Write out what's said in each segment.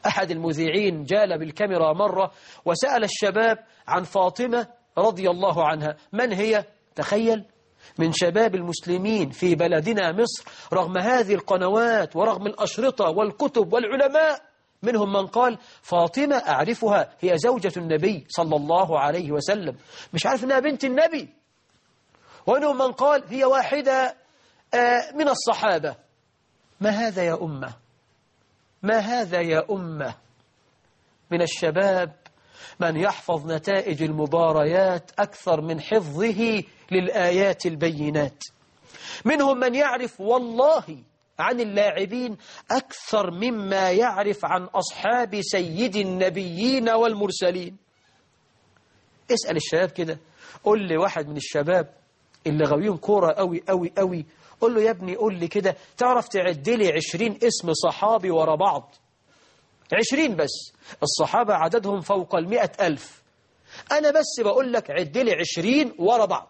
أحد المذيعين جال بالكاميرا مرة وسأل الشباب عن فاطمة رضي الله عنها من هي؟ تخيل من شباب المسلمين في بلدنا مصر رغم هذه القنوات ورغم الأشرطة والكتب والعلماء منهم من قال فاطمة أعرفها هي زوجة النبي صلى الله عليه وسلم مش عارف أنها بنت النبي ومنهم من قال هي واحدة من الصحابة ما هذا يا أمة ما هذا يا أمة من الشباب من يحفظ نتائج المباريات أكثر من حفظه للآيات البينات منهم من يعرف والله عن اللاعبين أكثر مما يعرف عن أصحاب سيد النبيين والمرسلين اسأل الشباب كده قل لي واحد من الشباب اللي غاويين كورة قوي قوي قوي قل له يا ابني قل لي كده تعرف تعد لي عشرين اسم صحابي ورا بعض عشرين بس الصحابة عددهم فوق المئة ألف أنا بس بقول لك عد لي عشرين ورا بعض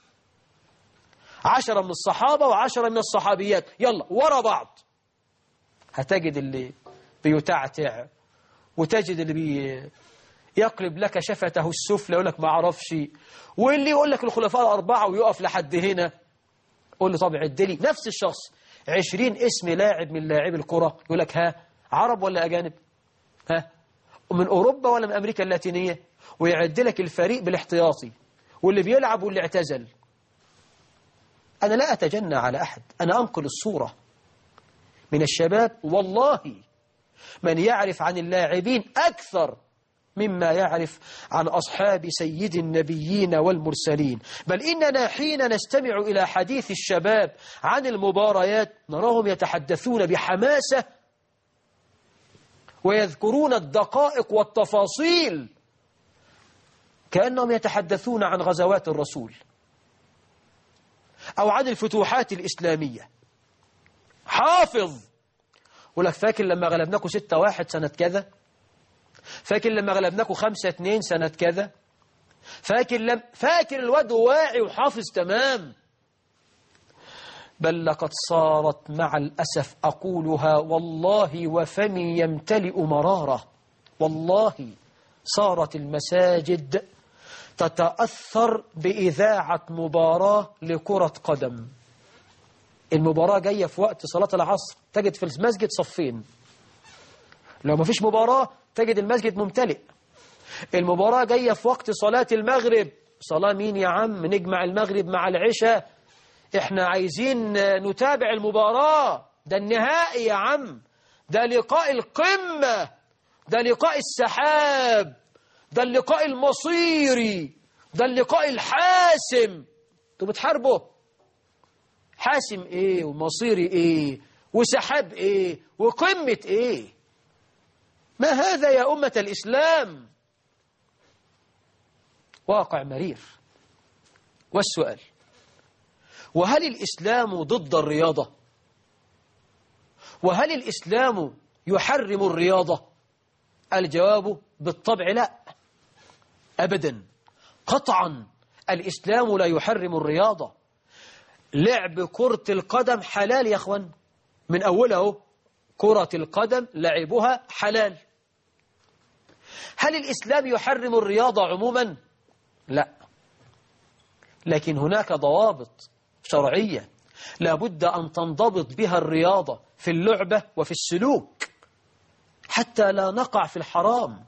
عشرة من الصحابة وعشرة من الصحابيات يلا ورا بعض هتجد اللي بيتعتع وتجد اللي بي يقلب لك شفته السفلى يقول لك ما اعرفش واللي يقول لك الخلفاء الأربعة ويقف لحد هنا قول له طب عد لي نفس الشخص عشرين اسم لاعب من لاعبي الكرة يقول لك ها عرب ولا أجانب ها من أوروبا ولا من أمريكا اللاتينية ويعد لك الفريق بالاحتياطي واللي بيلعب واللي اعتزل أنا لا أتجنى على أحد أنا أنقل الصورة من الشباب والله من يعرف عن اللاعبين أكثر مما يعرف عن أصحاب سيد النبيين والمرسلين بل إننا حين نستمع إلى حديث الشباب عن المباريات نراهم يتحدثون بحماسة ويذكرون الدقائق والتفاصيل كأنهم يتحدثون عن غزوات الرسول أو عن الفتوحات الإسلامية حافظ ولك فاكر لما غلبناكم ستة واحد سنة كذا فاكر لما غلبناكم خمسة اتنين سنة كذا فاكر لم فاكر الواد واعي وحافظ تمام بل لقد صارت مع الأسف أقولها والله وفمي يمتلئ مرارة والله صارت المساجد تتأثر بإذاعة مباراة لكرة قدم المباراة جاية في وقت صلاة العصر تجد في المسجد صفين لو ما فيش مباراة تجد المسجد ممتلئ المباراة جاية في وقت صلاة المغرب صلاة مين يا عم نجمع المغرب مع العشاء احنا عايزين نتابع المباراة ده النهائي يا عم ده لقاء القمة ده لقاء السحاب ده اللقاء المصيري ده اللقاء الحاسم انتوا بتحاربوا حاسم ايه ومصيري ايه وسحاب ايه وقمة ايه ما هذا يا أمة الإسلام واقع مرير والسؤال وهل الإسلام ضد الرياضة وهل الإسلام يحرم الرياضة الجواب بالطبع لا أبدا قطعا الإسلام لا يحرم الرياضة لعب كرة القدم حلال يا أخوان من أوله كرة القدم لعبها حلال هل الإسلام يحرم الرياضة عموما؟ لا لكن هناك ضوابط شرعية لابد أن تنضبط بها الرياضة في اللعبة وفي السلوك حتى لا نقع في الحرام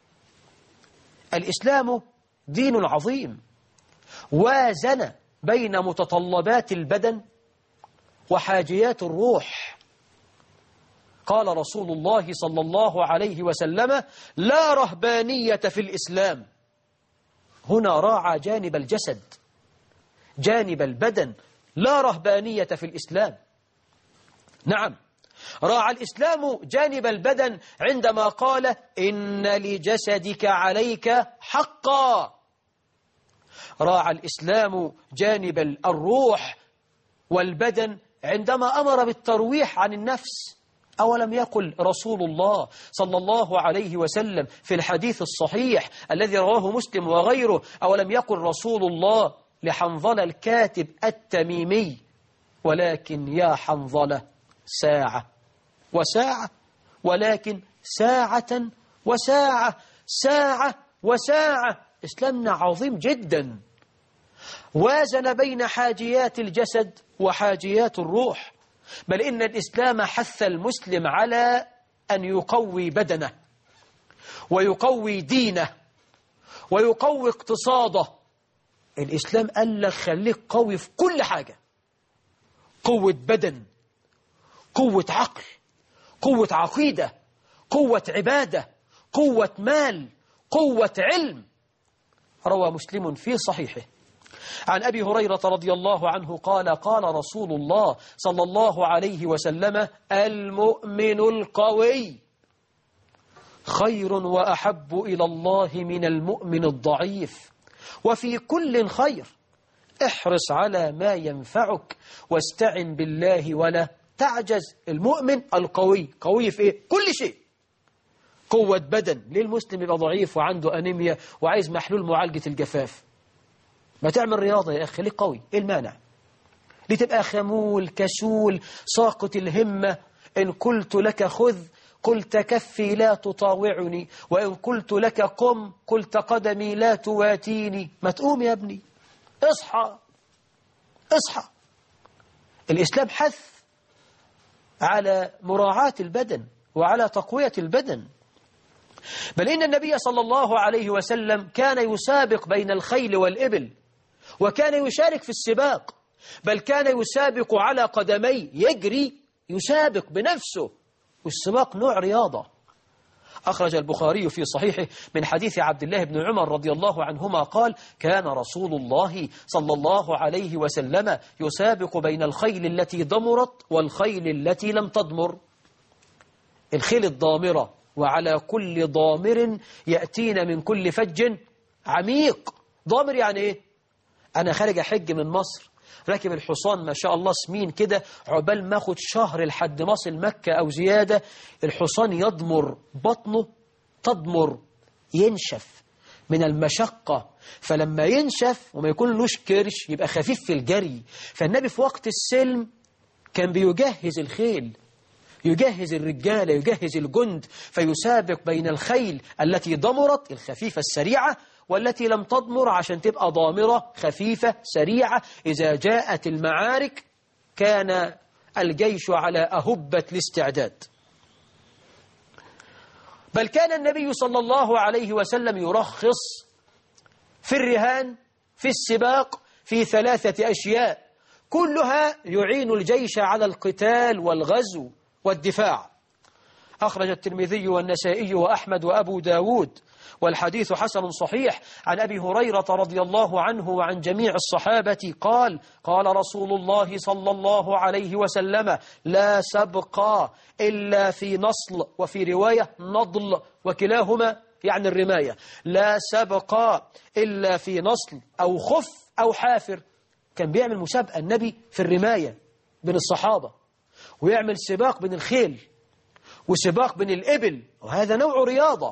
الإسلام دين عظيم وازن بين متطلبات البدن وحاجيات الروح قال رسول الله صلى الله عليه وسلم لا رهبانية في الإسلام هنا راعى جانب الجسد جانب البدن لا رهبانية في الإسلام نعم راعى الإسلام جانب البدن عندما قال إن لجسدك عليك حقا راعى الإسلام جانب الروح والبدن عندما أمر بالترويح عن النفس أولم يقل رسول الله صلى الله عليه وسلم في الحديث الصحيح الذي رواه مسلم وغيره أولم يقل رسول الله لحنظلة الكاتب التميمي ولكن يا حنظلة ساعة وساعة ولكن ساعة وساعة ساعة وساعة إسلامنا عظيم جدا وازن بين حاجيات الجسد وحاجيات الروح بل إن الإسلام حث المسلم على أن يقوي بدنه ويقوي دينه ويقوي اقتصاده الإسلام قال لك خليك قوي في كل حاجة قوة بدن قوة عقل قوة عقيدة قوة عبادة قوة مال قوة علم روى مسلم في صحيحه عن أبي هريرة رضي الله عنه قال قال رسول الله صلى الله عليه وسلم المؤمن القوي خير وأحب إلى الله من المؤمن الضعيف وفي كل خير احرص على ما ينفعك واستعن بالله ولا تعجز المؤمن القوي قوي في إيه؟ كل شيء قوة بدن ليه المسلم يبقى ضعيف وعنده أنيميا وعايز محلول معالجة الجفاف ما تعمل رياضة يا أخي خليك قوي إيه المانع لتبقى خمول كسول ساقط الهمة إن قلت لك خذ قلت كفي لا تطاوعني وإن قلت لك قم قلت قدمي لا تواتيني ما تقوم يا ابني اصحى اصحى الإسلام حث على مراعاة البدن وعلى تقوية البدن بل إن النبي صلى الله عليه وسلم كان يسابق بين الخيل والإبل وكان يشارك في السباق بل كان يسابق على قدمي يجري يسابق بنفسه والسباق نوع رياضة أخرج البخاري في صحيحه من حديث عبد الله بن عمر رضي الله عنهما قال كان رسول الله صلى الله عليه وسلم يسابق بين الخيل التي ضمرت والخيل التي لم تضمر الخيل الضامرة وعلى كل ضامر يأتينا من كل فج عميق ضامر يعني إيه؟ أنا خارج أحج من مصر راكب الحصان ما شاء الله سمين كده عقبال ما اخد شهر لحد ما اصل مكة أو زيادة الحصان يضمر بطنه تضمر ينشف من المشقة فلما ينشف وما يكون لوش كرش يبقى خفيف في الجري فالنبي في وقت السلم كان بيجهز الخيل يجهز الرجال يجهز الجند فيسابق بين الخيل التي ضمرت الخفيفة السريعة والتي لم تضمر عشان تبقى ضامرة خفيفة سريعة إذا جاءت المعارك كان الجيش على أهبة الاستعداد بل كان النبي صلى الله عليه وسلم يرخص في الرهان في السباق في ثلاثة أشياء كلها يعين الجيش على القتال والغزو والدفاع أخرج الترمذي والنسائي وأحمد وأبو داود والحديث حسن صحيح عن أبي هريرة رضي الله عنه وعن جميع الصحابة قال قال رسول الله صلى الله عليه وسلم لا سبق إلا في نصل وفي رواية نضل وكلاهما يعني الرماية لا سبق إلا في نصل أو خف أو حافر كان بيعمل مسابقة النبي في الرماية بين الصحابة ويعمل سباق بين الخيل وسباق بين الإبل وهذا نوع رياضة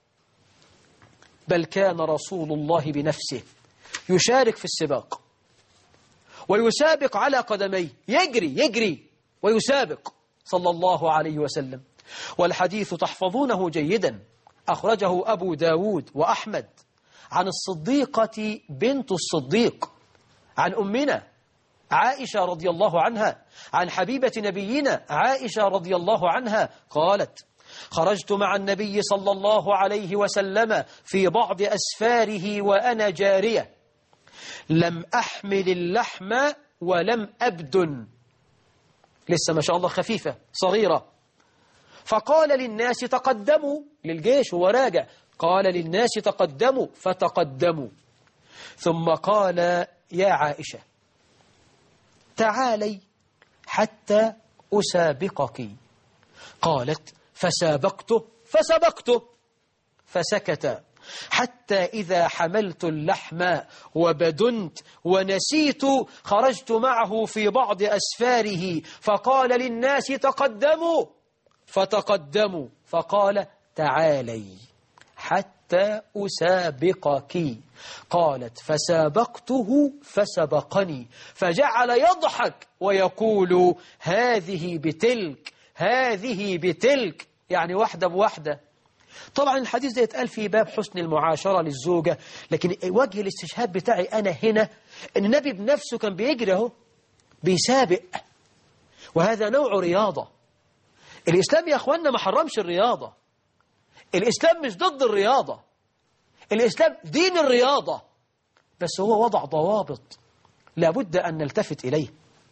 بل كان رسول الله بنفسه يشارك في السباق ويسابق على قدميه يجري يجري ويسابق صلى الله عليه وسلم والحديث تحفظونه جيدا أخرجه أبو داود وأحمد عن الصديقة بنت الصديق عن أمنا عائشة رضي الله عنها عن حبيبة نبينا عائشة رضي الله عنها قالت خرجت مع النبي صلى الله عليه وسلم في بعض أسفاره وأنا جارية لم أحمل اللحم ولم أبدن لسه ما شاء الله خفيفة صغيرة فقال للناس تقدموا للجيش هو راجع قال للناس تقدموا فتقدموا ثم قال يا عائشة تعالي حتى أسابقك قالت فسابقته فسبقته فسكت حتى إذا حملت اللحم وبدنت ونسيت خرجت معه في بعض أسفاره فقال للناس تقدموا فتقدموا فقال تعالي حتى أسابقك قالت فسابقته فسبقني فجعل يضحك ويقول هذه بتلك هذه بتلك يعني واحدة بواحدة طبعا الحديث ده يتقال في باب حسن المعاشرة للزوجة لكن وجه الاستشهاد بتاعي أنا هنا أن النبي بنفسه كان بيجري اهو بيسابق وهذا نوع رياضة الإسلام يا أخوانا ما حرمش الرياضة الإسلام مش ضد الرياضة الإسلام دين الرياضة بس هو وضع ضوابط لابد أن نلتفت إليه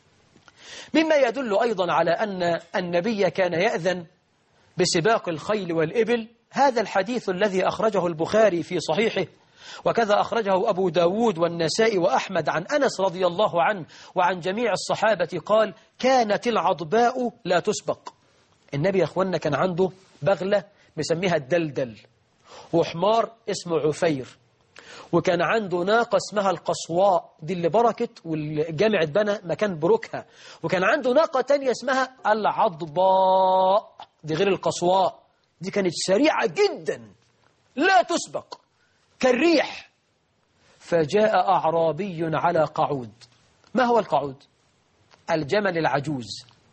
مما يدل أيضا على أن النبي كان يأذن بسباق الخيل والإبل هذا الحديث الذي أخرجه البخاري في صحيحه وكذا أخرجه أبو داود والنساء وأحمد عن أنس رضي الله عنه وعن جميع الصحابة قال كانت العضباء لا تسبق النبي يا أخوانا كان عنده بغلة مسميها الدلدل وحمار اسمه عفير وكان عنده ناقة اسمها القصواء دي اللي بركت والجامع اتبنى مكان بروكها وكان عنده ناقة تانية اسمها العضباء دي غير القصواء دي كانت سريعة جدا لا تسبق كالريح فجاء أعرابي على قعود ما هو القعود؟ الجمل العجوز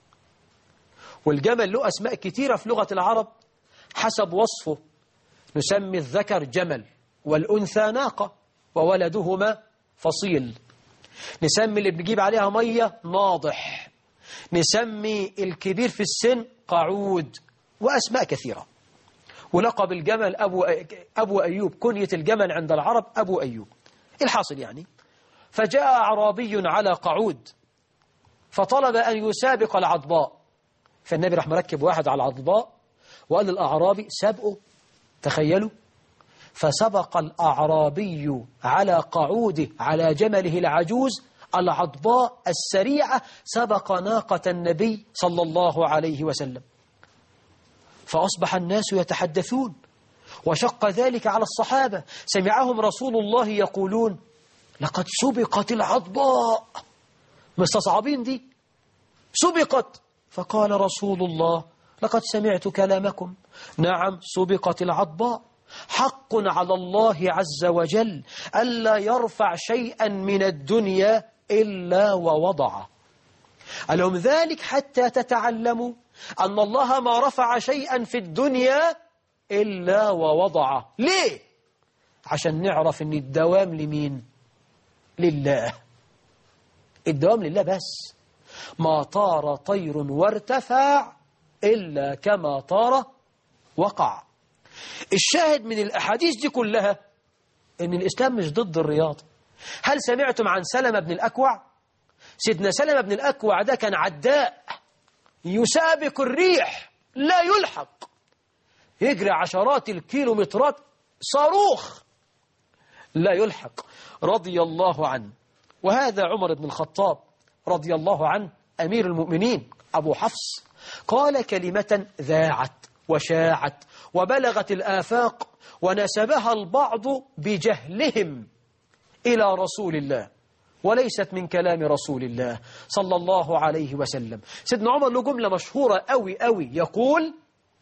والجمل له أسماء كثيرة في لغة العرب حسب وصفه نسمي الذكر جمل والأنثى ناقة وولدهما فصيل نسمي اللي بنجيب عليها مية ناضح نسمي الكبير في السن قعود وأسماء كثيرة ولقب الجمل أبو, أبو أيوب كنية الجمل عند العرب أبو أيوب الحاصل يعني فجاء أعرابي على قعود فطلب أن يسابق العضباء فالنبي راح مركب واحد على العضباء وقال للأعرابي سابقوا تخيلوا فسبق الأعرابي على قعوده على جمله العجوز العضباء السريعة سبق ناقة النبي صلى الله عليه وسلم فأصبح الناس يتحدثون وشق ذلك على الصحابة سمعهم رسول الله يقولون لقد سبقت العضباء مستصعبين دي سبقت فقال رسول الله لقد سمعت كلامكم نعم سبقت العضباء حق على الله عز وجل ألا يرفع شيئا من الدنيا إلا ووضعه ألهم ذلك حتى تتعلموا أن الله ما رفع شيئا في الدنيا إلا ووضعه ليه؟ عشان نعرف أن الدوام لمين؟ لله الدوام لله بس ما طار طير وارتفع إلا كما طار وقع الشاهد من الأحاديث دي كلها أن الإسلام مش ضد الرياضة هل سمعتم عن سلمة بن الأكوع؟ سيدنا سلمة بن الأكوع ده كان عداء يسابق الريح لا يلحق يجري عشرات الكيلومترات صاروخ لا يلحق رضي الله عنه وهذا عمر بن الخطاب رضي الله عنه أمير المؤمنين أبو حفص قال كلمة ذاعت وشاعت وبلغت الآفاق ونسبها البعض بجهلهم إلى رسول الله وليست من كلام رسول الله صلى الله عليه وسلم سيدنا عمر له جملة مشهورة أوي أوي يقول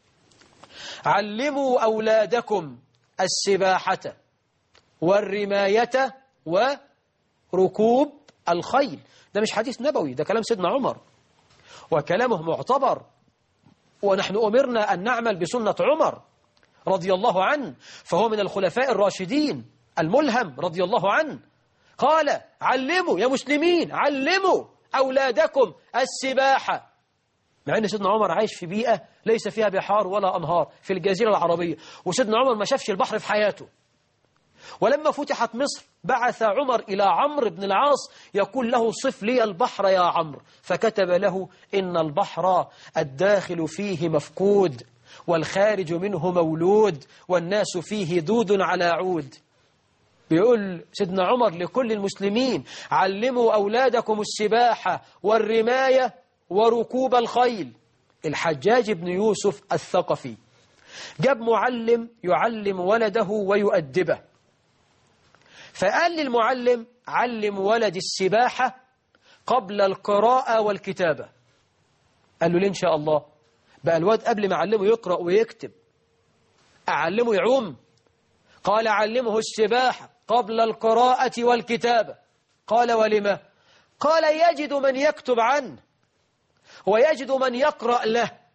علموا أولادكم السباحة والرماية وركوب الخيل ده مش حديث نبوي ده كلام سيدنا عمر وكلامه معتبر ونحن أمرنا أن نعمل بسنة عمر رضي الله عنه فهو من الخلفاء الراشدين الملهم رضي الله عنه قال علموا يا مسلمين علموا أولادكم السباحة مع أن سيدنا عمر عايش في بيئة ليس فيها بحار ولا أنهار في الجزيرة العربية وسيدنا عمر ما شافش البحر في حياته ولما فتحت مصر بعث عمر إلى عمرو بن العاص يقول له صف لي البحر يا عمرو فكتب له إن البحر الداخل فيه مفقود والخارج منه مولود والناس فيه دود على عود بيقول سيدنا عمر لكل المسلمين علموا أولادكم السباحة والرماية وركوب الخيل الحجاج بن يوسف الثقفي جاب معلم يعلم ولده ويؤدبه فقال للمعلم علم ولد السباحة قبل القراءة والكتابة قال له ليه إن شاء الله بقى الواد قبل ما أعلمه يقرأ ويكتب أعلمه يعوم قال علمه السباحة قبل القراءة والكتابة قال ولما قال يجد من يكتب عنه ويجد من يقرأ له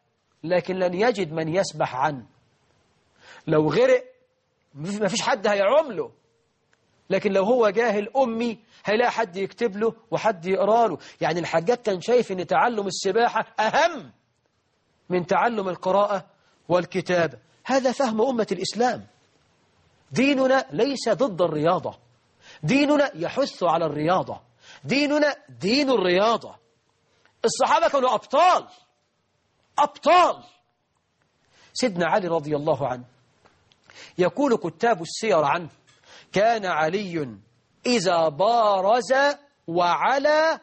لكن لن يجد من يسبح عنه لو غرق ما فيش حد هيعمله لكن لو هو جاهل أمي هيلاقي حد يكتب له وحد يقرأ له يعني الحجاج كان شايف أن تعلم السباحة أهم من تعلم القراءة والكتابة هذا فهم أمة الإسلام ديننا ليس ضد الرياضة ديننا يحث على الرياضة ديننا دين الرياضة الصحابة كانوا أبطال أبطال سيدنا علي رضي الله عنه يقول كتاب السير عنه كان علي إذا بارز وعلى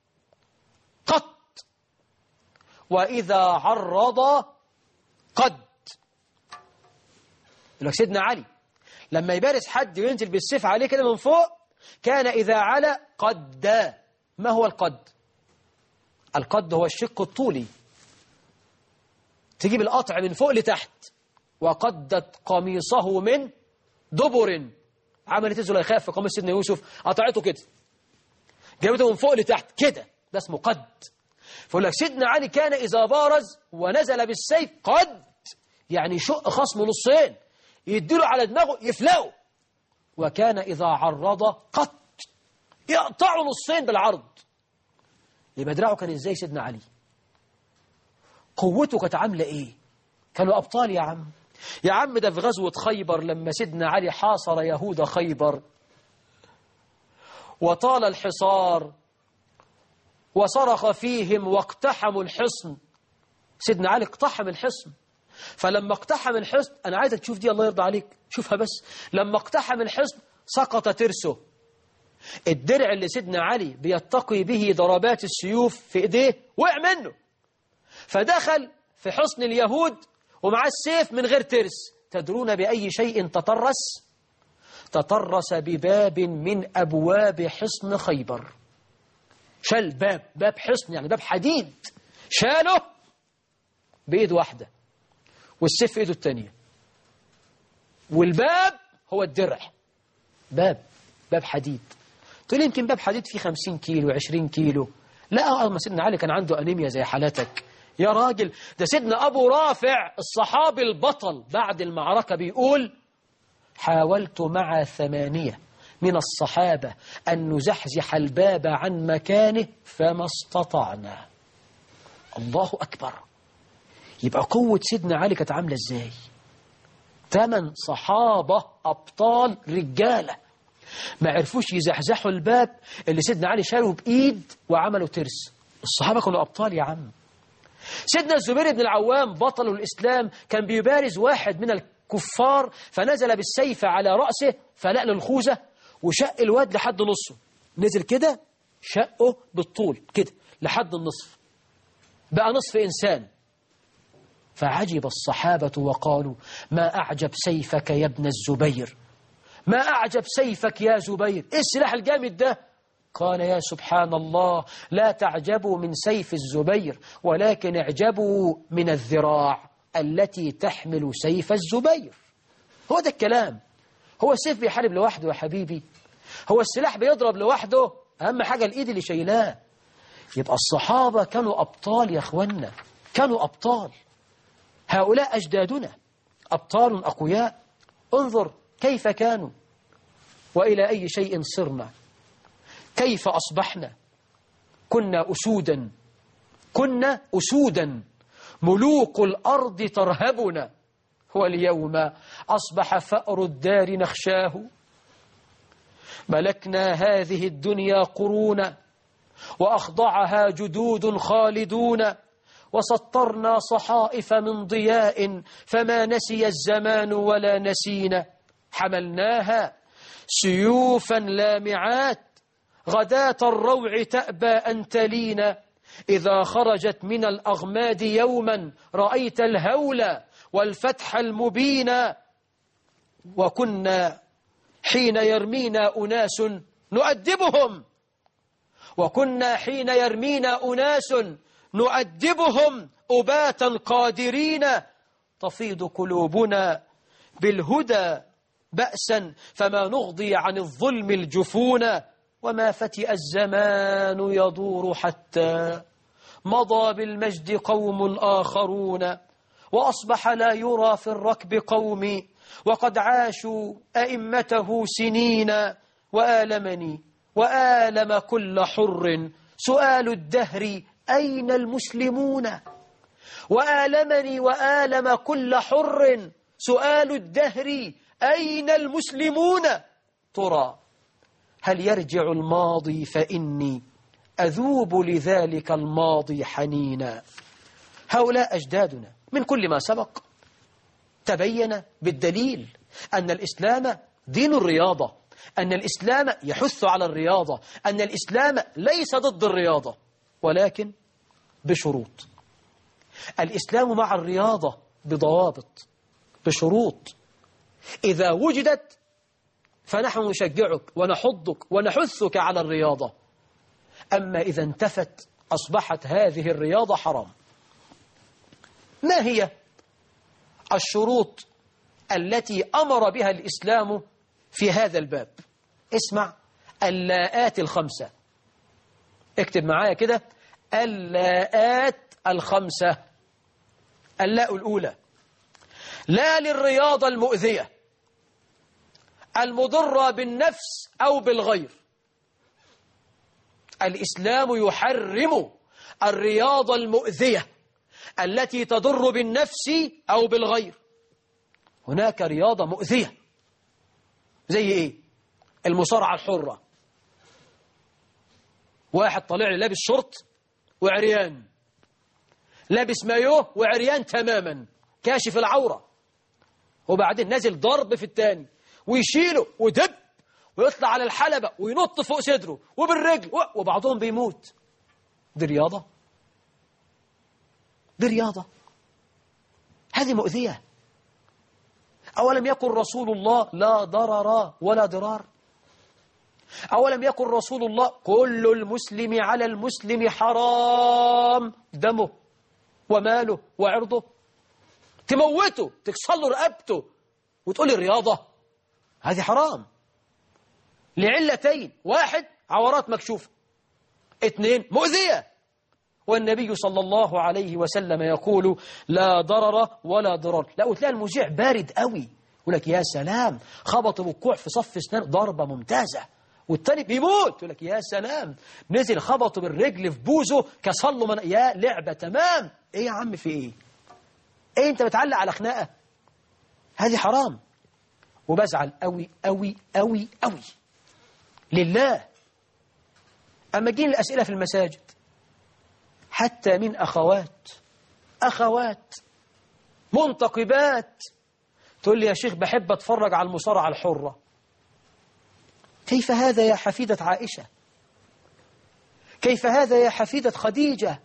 قط وإذا عرض قد لك سيدنا علي لما يبارز حد وينزل بالسيف عليه كده من فوق كان إذا على قد ما هو القد القد هو الشق الطولي تجيب القطع من فوق لتحت وقدت قميصه من دبر عملت زليخاء في قميص سيدنا يوسف قطعته كده جابته من فوق لتحت كده ده اسمه قد فيقول لك سيدنا علي كان إذا بارز ونزل بالسيف قد يعني شق خصمه نصين يديله على دماغه يفلقه وكان إذا عرض قط يقطعه نصين بالعرض يبقى دراعه كان ازاي سيدنا علي قوته كانت عامله ايه كانوا ابطال يا عم يا عم ده في غزوه خيبر لما سيدنا علي حاصر يهود خيبر وطال الحصار وصرخ فيهم واقتحموا الحصن سيدنا علي اقتحم الحصن فلما اقتحم الحصن انا عايزك تشوف دي الله يرضى عليك شوفها بس لما اقتحم الحصن سقط ترسه الدرع اللي سيدنا علي بيتقي به ضربات السيوف في ايديه وقع منه فدخل في حصن اليهود ومعاه السيف من غير ترس تدرون بأي شيء تطرس تطرس بباب من أبواب حصن خيبر شال باب باب حصن يعني باب حديد شاله بإيد واحدة والسيف في إيده التانية والباب هو الدرع باب باب حديد تقول يمكن باب حديد فيه 50 كيلو 20 كيلو لا ما سيدنا علي كان عنده أنيميا زي حالتك يا راجل ده سيدنا أبو رافع الصحابي البطل بعد المعركة بيقول حاولت مع ثمانية من الصحابة أن نزحزح الباب عن مكانه فما استطعنا الله أكبر يبقى قوة سيدنا علي كانت عاملة ازاي ثمان صحابة أبطال رجالة ما عرفوش يزحزحوا الباب اللي سيدنا علي شاله بإيد وعملوا ترس الصحابة كانوا أبطال يا عم سيدنا الزبير بن العوام بطل الإسلام كان بيبارز واحد من الكفار فنزل بالسيف على رأسه فلق له الخوذة وشق الواد لحد نصه نزل كده شقه بالطول كده لحد النصف بقى نصف إنسان فعجب الصحابة وقالوا ما أعجب سيفك يا ابن الزبير ما أعجب سيفك يا زبير إيه السلاح الجامد ده قال يا سبحان الله لا تعجبوا من سيف الزبير ولكن اعجبوا من الذراع التي تحمل سيف الزبير هو ده الكلام هو السيف بيحارب لوحده يا حبيبي هو السلاح بيضرب لوحده أهم حاجة الإيد اللي شايلاه يبقى الصحابة كانوا أبطال يا أخوانا كانوا أبطال هؤلاء أجدادنا أبطال أقوياء انظر كيف كانوا وإلى أي شيء صرنا كيف أصبحنا كنا أسودا كنا أسودا ملوك الأرض ترهبنا واليوم أصبح فأر الدار نخشاه ملكنا هذه الدنيا قرونا وأخضعها جدود خالدون وسطرنا صحائف من ضياء فما نسي الزمان ولا نسينا حملناها سيوفا لامعات غداة الروع تأبى أن تلينا إذا خرجت من الأغماد يوما رأيت الهول والفتح المبين وكنا حين يرمينا أناس نؤدبهم وكنا حين يرمينا أناس نؤدبهم أباتا قادرين تفيض قلوبنا بالهدى بأسا فما نغضي عن الظلم الجفون وما فتئ الزمان يدور حتى مضى بالمجد قوم آخرون وأصبح لا يرى في الركب قومي وقد عاشوا أئمته سنين وآلمني وآلم كل حر سؤال الدهر أين المسلمون وآلمني وآلم كل حر سؤال الدهر أين المسلمون ترى هل يرجع الماضي فإني أذوب لذلك الماضي حنينا هؤلاء أجدادنا من كل ما سبق تبين بالدليل أن الإسلام دين الرياضة أن الإسلام يحث على الرياضة أن الإسلام ليس ضد الرياضة ولكن بشروط الإسلام مع الرياضة بضوابط بشروط إذا وجدت فنحن نشجعك ونحضك ونحثك على الرياضة أما إذا انتفت أصبحت هذه الرياضة حرام ما هي الشروط التي أمر بها الإسلام في هذا الباب اسمع اللاءات الخمسة اكتب معايا كده اللاءات الخمسة اللاء الأولى لا للرياضة المؤذية المضرة بالنفس أو بالغير الإسلام يحرم الرياضة المؤذية التي تضر بالنفس أو بالغير هناك رياضة مؤذية زي إيه المصارعة الحرة واحد طالع لي لابس شرط وعريان لابس مايوه وعريان تماما كاشف العورة وبعدين نازل ضرب في التاني ويشيله ودب ويطلع على الحلبة وينط فوق صدره وبالرجل وبعضهم بيموت دي رياضة دي رياضة هذه مؤذية أولم يكن رسول الله لا ضرر ولا ضرار أولم يكن رسول الله كل المسلم على المسلم حرام دمه وماله وعرضه تموته تكسر له رقبته وتقول الرياضة هذه حرام لعلتين واحد عورات مكشوفة اثنين مؤذية والنبي صلى الله عليه وسلم يقول لا ضرر ولا ضرر لا وتلاقي المذيع بارد قوي يقول لك يا سلام خبط بكوع في صف اسنان ضربة ممتازة والتاني بيموت يقول لك يا سلام نزل خبطه بالرجل في بوزه كسر له من يا لعبة تمام ايه يا عم في ايه ايه انت بتعلق على خناقة هذه حرام وبزعل قوي قوي قوي قوي لله أما جينا الأسئلة في المساجد حتى من أخوات أخوات منتقبات تقول لي يا شيخ بحب أتفرج على المصارعة الحرة كيف هذا يا حفيدة عائشة كيف هذا يا حفيدة خديجة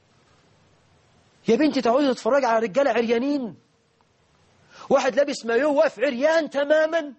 يا بنتي تعودي تتفرج على رجالة عريانين واحد لابس مايوه واقف عريان تماما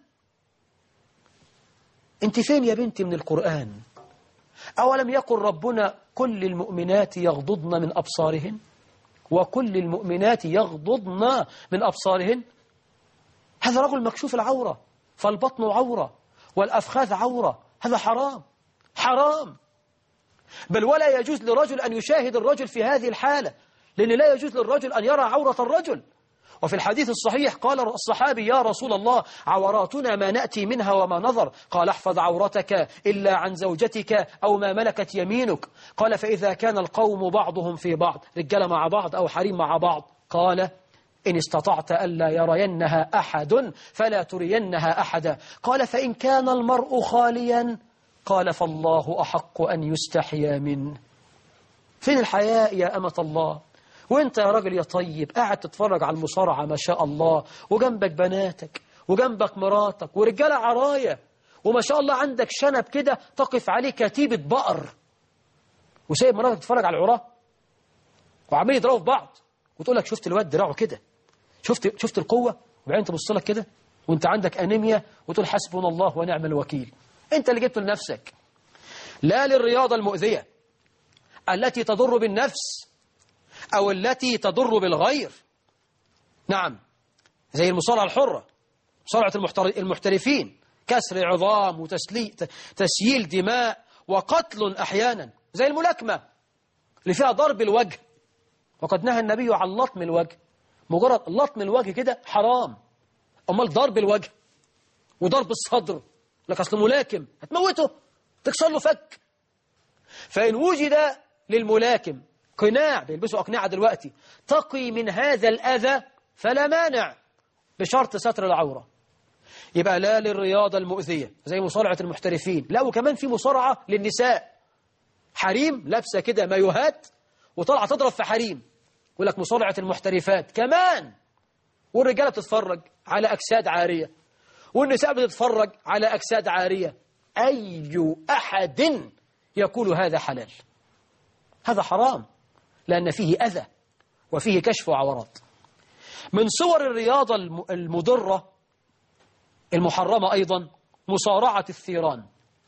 انت فين يا بنتي من القرآن أولم يقل ربنا كل المؤمنات يغضضن من أبصارهن وكل المؤمنات يغضضن من أبصارهن هذا رجل مكشوف العورة فالبطن عورة والأفخاذ عورة هذا حرام حرام بل ولا يجوز لرجل أن يشاهد الرجل في هذه الحالة لأن لا يجوز للرجل أن يرى عورة الرجل وفي الحديث الصحيح قال الصحابي يا رسول الله عوراتنا ما نأتي منها وما نظر قال احفظ عورتك إلا عن زوجتك أو ما ملكت يمينك قال فإذا كان القوم بعضهم في بعض رجال مع بعض أو حريم مع بعض قال إن استطعت ألا يرينها أحد فلا ترينها أحدا قال فإن كان المرء خاليا قال فالله أحق أن يستحيا منه فين الحياء يا أمة الله وانت يا راجل يا طيب قاعد تتفرج على المصارعة ما شاء الله وجنبك بناتك وجنبك مراتك ورجالة عراية وما شاء الله عندك شنب كده تقف عليه كتيبة بقر وسايب مراتك تتفرج على العراة وعمال يضربوا في بعض وتقول لك شفت الواد دراعه كده شفت شفت القوة وبعدين تبص لك كده وانت عندك أنيميا وتقول حسبنا الله ونعم الوكيل انت اللي جبته لنفسك لا للرياضة المؤذية التي تضر بالنفس أو التي تضر بالغير نعم زي المصارعة الحرة مصارعة المحترفين كسر عظام وتسييل دماء وقتل أحيانا زي الملاكمة اللي فيها ضرب الوجه وقد نهى النبي عن لطم الوجه مجرد لطم الوجه كده حرام امال ضرب الوجه وضرب الصدر لك اصل ملاكم هتموته تكسر له فك فان وجد للملاكم قناع بيلبسوا اقنعه دلوقتي تقي من هذا الاذى فلا مانع بشرط ستر العوره يبقى لا للرياضه المؤذيه زي مصارعه المحترفين لا وكمان في مصارعه للنساء حريم لابسه كده مايوهات وطالعه تضرب في حريم يقول لك مصارعه المحترفات كمان والرجاله بتتفرج على اجساد عاريه والنساء بتتفرج على اجساد عاريه اي احد يقول هذا حلال هذا حرام لان فيه اذى وفيه كشف عورات من صور الرياضه الم- المضره المحرمه ايضا مصارعه الثيران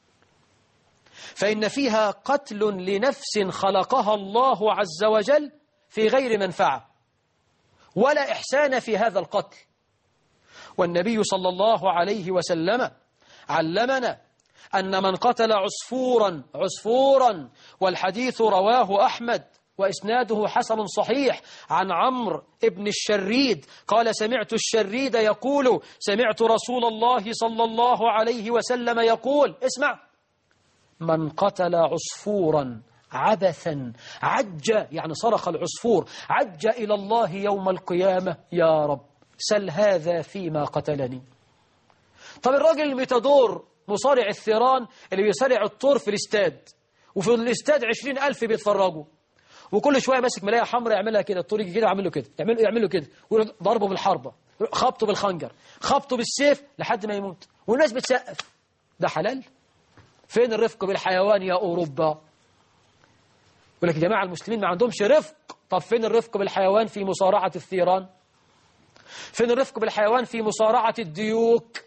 فإن فيها قتل لنفس خلقها الله عز وجل في غير منفعة ولا إحسان في هذا القتل والنبي صلى الله عليه وسلم علمنا أن من قتل عصفورا عصفورا والحديث رواه أحمد وإسناده حسن صحيح عن عمرو ابن الشريد قال سمعت الشريد يقول سمعت رسول الله صلى الله عليه وسلم يقول اسمع من قتل عصفورا عبثا عج يعني صرخ العصفور عج إلى الله يوم القيامة يا رب سل هذا فيما قتلني طب الراجل الميتادور مصارع الثيران اللي بيصارع الطور في الاستاد وفي الاستاد عشرين ألف بيتفرجوا وكل شوية ماسك ملاية حمراء يعملها كده الطور يجي كده ويعمل له كده يعمل يعمل له كده ويقول ضربه بالحربة خبطه بالخنجر خبطه بالسيف لحد ما يموت والناس بتسقف ده حلال فين الرفق بالحيوان يا أوروبا يقول لك يا جماعة المسلمين ما عندهمش رفق طب فين الرفق بالحيوان في مصارعة الثيران فين الرفق بالحيوان في مصارعة الديوك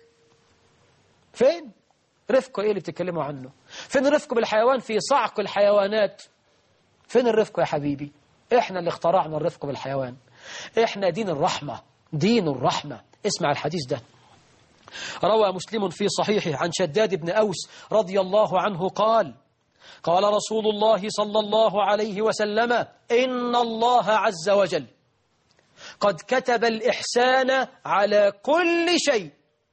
فين رفق ايه اللي بتتكلموا عنه فين الرفق بالحيوان في صعق الحيوانات فين الرفق يا حبيبي احنا اللي اخترعنا الرفق بالحيوان احنا دين الرحمة دين الرحمة اسمع الحديث ده روى مسلم في صحيحه عن شداد بن أوس رضي الله عنه قال قال رسول الله صلى الله عليه وسلم إن الله عز وجل قد كتب الإحسان على كل شيء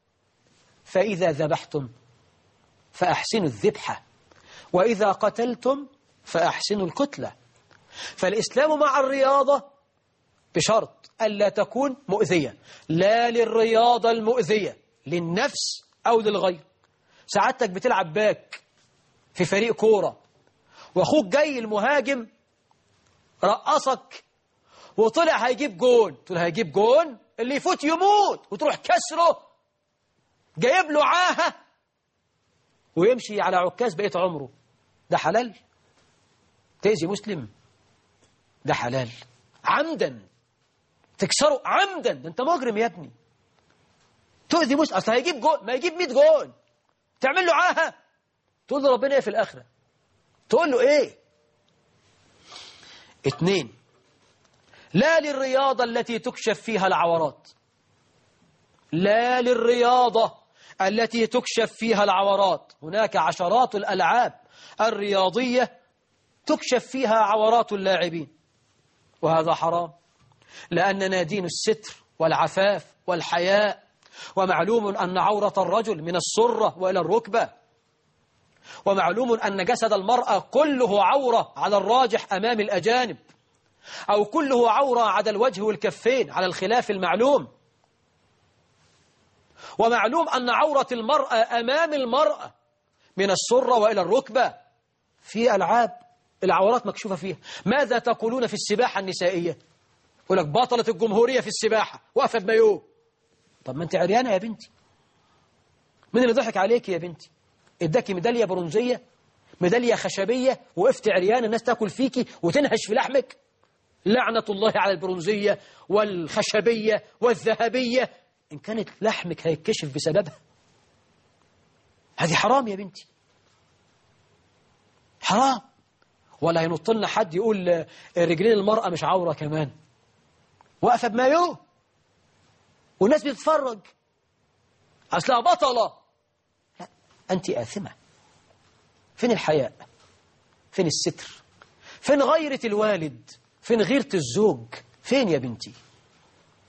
فإذا ذبحتم فأحسنوا الذبحة وإذا قتلتم فأحسنوا القتلة فالإسلام مع الرياضة بشرط ألا تكون مؤذية لا للرياضة المؤذية للنفس أو للغير سعادتك بتلعب باك في فريق كورة وأخوك جاي المهاجم رقصك وطلع هيجيب جون تقول هيجيب جون اللي يفوت يموت وتروح كسره جايب له عاهة ويمشي على عكاز بقية عمره ده حلال تأذي مسلم ده حلال عمدا تكسره عمدا ده انت مجرم يا ابني تؤذي مسلم اصل هيجيب جون ما يجيب 100 جون تعمل له عاهه تقول له ربنا ايه في الاخره تقول له ايه اتنين لا للرياضة التي تكشف فيها العورات لا للرياضة التي تكشف فيها العورات هناك عشرات الألعاب الرياضية تكشف فيها عورات اللاعبين وهذا حرام لأننا دين الستر والعفاف والحياء ومعلوم أن عورة الرجل من السرة وإلى الركبة ومعلوم أن جسد المرأة كله عورة على الراجح أمام الأجانب أو كله عورة على الوجه والكفين على الخلاف المعلوم ومعلوم أن عورة المرأة أمام المرأة من السرة وإلى الركبة في ألعاب العورات مكشوفة فيها ماذا تقولون في السباحة النسائية يقول لك بطلة الجمهورية في السباحة واقفة بمايوه طب ما انت عريانة يا بنتي مين اللي ضحك عليك يا بنتي اداكي ميدالية برونزية ميدالية خشبية وقفت عريان الناس تاكل فيكي وتنهش في لحمك لعنة الله على البرونزية والخشبية والذهبية إن كانت لحمك هيتكشف بسببها هذه حرام يا بنتي حرام ولا ينط لنا حد يقول رجلين المرأة مش عورة كمان واقفة بمايوه والناس بتتفرج أصلها بطلة لا أنت آثمة فين الحياء فين الستر فين غيرة الوالد فين غيرة الزوج فين يا بنتي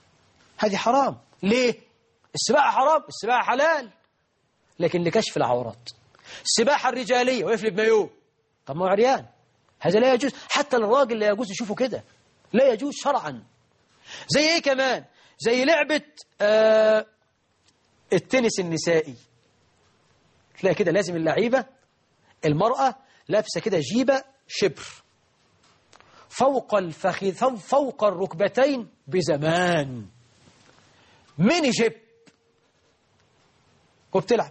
هذه حرام ليه السباحة حرام السباحة حلال لكن لكشف العورات السباحة الرجالية ويفلب مايوه طب ما هو عريان هذا لا يجوز حتى للراجل لا يجوز يشوفه كده لا يجوز شرعا زي ايه كمان زي لعبة آه التنس النسائي تلاقي كده لازم اللعيبة المرأة لابسة كده جيبة شبر فوق الفخذ فوق الركبتين بزمان ميني جيب وبتلعب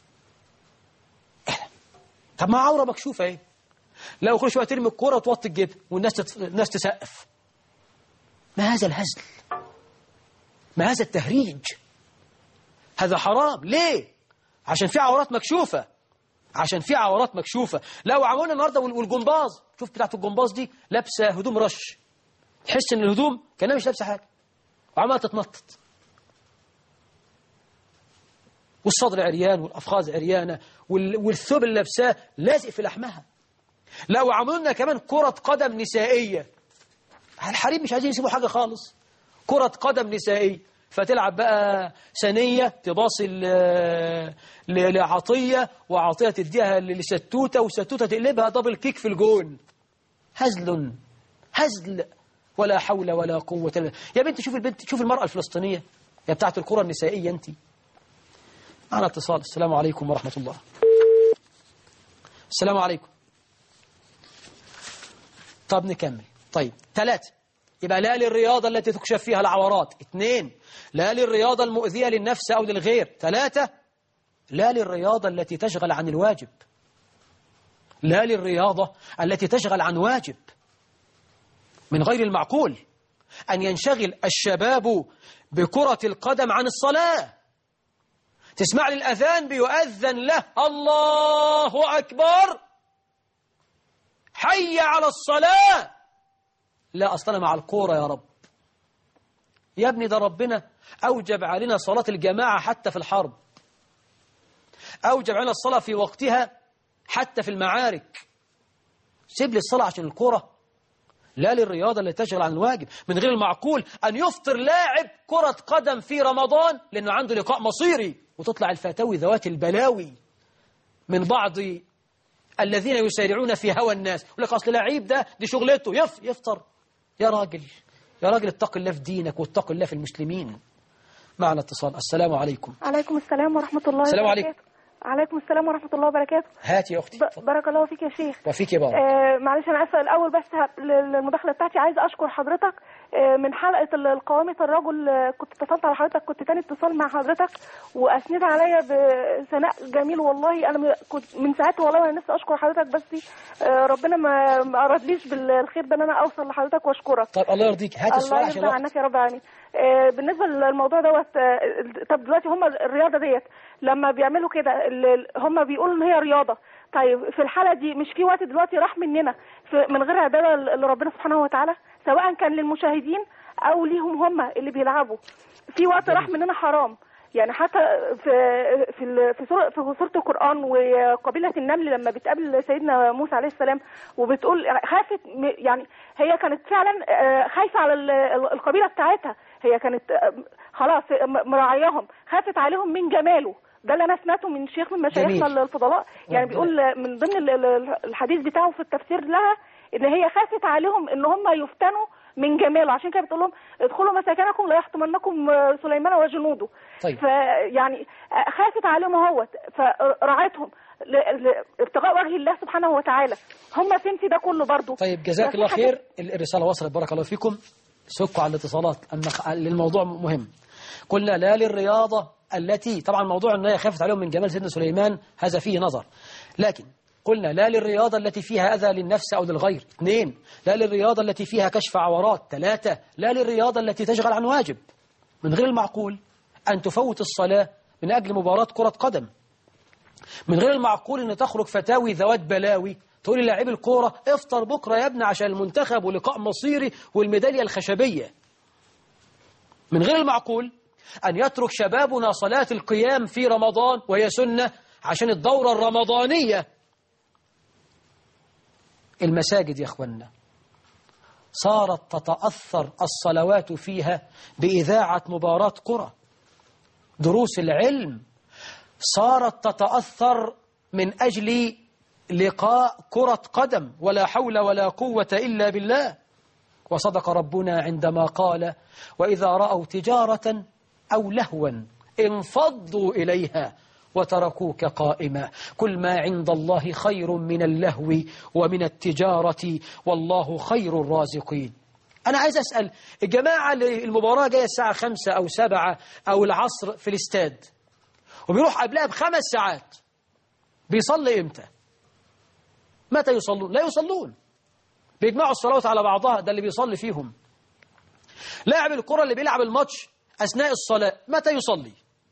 طب ما عورة مكشوفة ايه لو كل شوية ترمي الكورة وتوطي الجيب والناس تت... الناس تسقف ما هذا الهزل ما هذا التهريج هذا حرام ليه عشان في عورات مكشوفة عشان في عورات مكشوفة لو عملنا النهاردة والجمباز شوف بتاعت الجمباز دي لابسة هدوم رش تحس ان الهدوم كانها مش لابسة حاجة وعمالة تتنطط والصدر عريان والأفخاذ عريانة والثوب اللي لابساه لازق في لحمها لو عملنا كمان كرة قدم نسائية الحريم مش عايزين يسيبوا حاجة خالص كرة قدم نسائية فتلعب بقى ثانية تباصي لعطية وعطية تديها لستوتة وستوتة تقلبها دبل كيك في الجون هزل هزل ولا حول ولا قوة إلا يا بنت شوف البنت شوف المرأة الفلسطينية يا بتاعت الكرة النسائية أنت معنا اتصال السلام عليكم ورحمة الله السلام عليكم طب نكمل طيب ثلاثة يبقى لا للرياضة التي تكشف فيها العورات اثنين لا للرياضة المؤذية للنفس أو للغير ثلاثة لا للرياضة التي تشغل عن الواجب لا للرياضة التي تشغل عن واجب من غير المعقول أن ينشغل الشباب بكرة القدم عن الصلاة تسمع للأذان بيؤذن له الله أكبر حي على الصلاة لا أصلا مع الكورة يا رب يا ابني ده ربنا أوجب علينا صلاة الجماعة حتى في الحرب أوجب علينا الصلاة في وقتها حتى في المعارك سيب لي الصلاة عشان الكورة لا للرياضة التي تشغل عن الواجب من غير المعقول أن يفطر لاعب كرة قدم في رمضان لأنه عنده لقاء مصيري وتطلع الفتاوي ذوات البلاوي من بعض الذين يسارعون في هوى الناس يقول لك أصل لعيب ده دي شغلته يف يفطر يا راجل يا راجل اتق الله في دينك واتق الله في المسلمين معنا اتصال السلام عليكم عليكم السلام ورحمة الله السلام وبركاته. عليكم. عليكم السلام ورحمة الله وبركاته هات يا أختي ب- بارك الله فيك يا شيخ وفيك يا بابا آه معلش أنا آسفة الأول بس ه- للمداخلة بتاعتي عايزة أشكر حضرتك آه من حلقة ال- القوامة الرجل آه، كنت اتصلت على حضرتك كنت تاني اتصال مع حضرتك وأثنيت عليا بثناء جميل والله أنا م- كنت من ساعتها والله أنا نفسي أشكر حضرتك بس آه ربنا ما ما أرادليش بالخير ده إن أنا أوصل لحضرتك وأشكرك طيب الله يرضيك هات السؤال الله عشان يرضى الوقت عنك يا رب العالمين آه، بالنسبه للموضوع دوت آه، طب دلوقتي هم الرياضه ديت لما بيعملوا كده ال- هم بيقولوا ان هي رياضه طيب في الحاله دي مش في وقت دلوقتي راح مننا في من غير عباده لربنا سبحانه وتعالى سواء كان للمشاهدين او ليهم هم اللي بيلعبوا في وقت راح مننا حرام يعني حتى في في ال- في سورة, في سورة القرآن وقبيلة النمل لما بتقابل سيدنا موسى عليه السلام وبتقول خافت م- يعني هي كانت فعلا آه، خايفة على ال- ال- القبيلة بتاعتها هي كانت آه، خلاص م- مراعياهم خافت عليهم من جماله ده اللي انا سمعته من شيخ من مشايخنا جميل. الفضلاء يعني ربنا- بيقول من ضمن ال- ال- الحديث بتاعه في التفسير لها ان هي خافت عليهم ان هم يفتنوا من جماله عشان كده بتقول لهم ادخلوا مساكنكم لا يحطمنكم آه، سليمان وجنوده طيب. فيعني آه، خافت عليهم اهوت فرعتهم ل- ل- ابتغاء وجه الله سبحانه وتعالى هم فين في ده كله برضو طيب جزاك ففي الله حاجة- خير ال- الرسالة وصلت بارك الله فيكم سكوا على الاتصالات أما خ- للموضوع مهم قلنا لا للرياضة التي طبعا موضوع أن هي خافت عليهم من جمال سيدنا سليمان هذا فيه نظر لكن قلنا لا للرياضة التي فيها أذى للنفس أو للغير اثنين لا للرياضة التي فيها كشف عورات ثلاثة لا للرياضة التي تشغل عن واجب من غير المعقول أن تفوت الصلاة من أجل مباراة كرة قدم من غير المعقول ان تخرج فتاوي ذوات بلاوي تقول للاعب الكوره افطر بكره يا ابني عشان المنتخب ولقاء مصيري والميداليه الخشبيه من غير المعقول ان يترك شبابنا صلاه القيام في رمضان وهي سنه عشان الدوره الرمضانيه المساجد يا اخوانا صارت تتأثر الصلوات فيها بإذاعة مباراة كرة دروس العلم صارت تتأثر من أجل لقاء كرة قدم ولا حول ولا قوة إلا بالله وصدق ربنا عندما قال وإذا رأوا تجارة أو لهوا انفضوا إليها وتركوك قائما كل ما عند الله خير من اللهو ومن التجارة والله خير الرازقين أنا عايز أسأل الجماعة اللي المباراة جاية الساعة خمسة أو سبعة أو العصر في الاستاد وبيروح قبلها بخمس ساعات بيصلي إمتى متى يصلون لا يصلون بيجمعوا الصلوات على بعضها ده اللي بيصلي فيهم لاعب الكرة اللي بيلعب الماتش أثناء الصلاة متى يصلي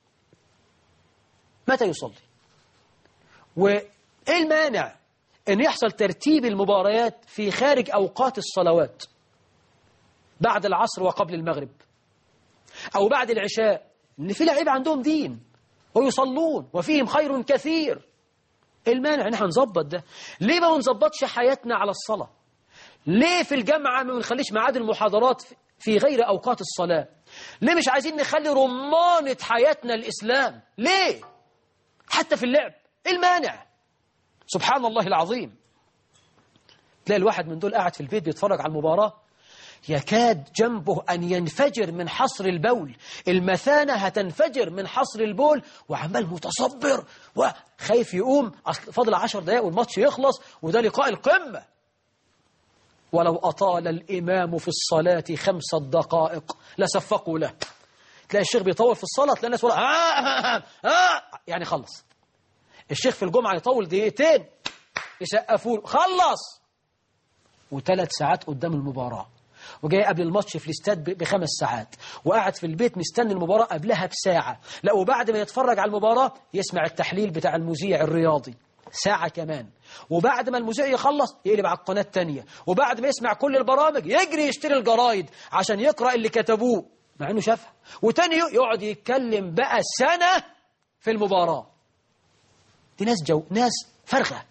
متى يصلي وإيه المانع أن يحصل ترتيب المباريات في خارج أوقات الصلوات بعد العصر وقبل المغرب أو بعد العشاء إن في لعيبة عندهم دين ويصلون وفيهم خير كثير إيه المانع نحن نظبط ده ليه ما نظبطش حياتنا على الصلاة ليه في الجامعة ما بنخليش ميعاد المحاضرات في غير أوقات الصلاة ليه مش عايزين نخلي رمانة حياتنا الإسلام ليه حتى في اللعب إيه المانع سبحان الله العظيم تلاقي الواحد من دول قاعد في البيت بيتفرج على المباراة يكاد جنبه أن ينفجر من حصر البول المثانة هتنفجر من حصر البول وعمال متصبر وخايف يقوم أصل فاضل عشر دقايق والماتش يخلص وده لقاء القمة ولو أطال الإمام في الصلاة خمسة دقائق لصفقوا له تلاقي الشيخ بيطول في الصلاة تلاقي الناس ولا آه آه آه يعني خلص الشيخ في الجمعة يطول دقيقتين يسقفوا خلص وثلاث ساعات قدام المباراة وجاي قبل الماتش في الاستاد بخمس ساعات وقاعد في البيت مستني المباراة قبلها بساعة لا وبعد ما يتفرج على المباراة يسمع التحليل بتاع المذيع الرياضي ساعة كمان وبعد ما المذيع يخلص يقلب على القناة التانية وبعد ما يسمع كل البرامج يجري يشتري الجرايد عشان يقرأ اللي كتبوه مع انه شافها وتاني يقعد يتكلم بقى سنة في المباراة دي ناس جو ناس فرغة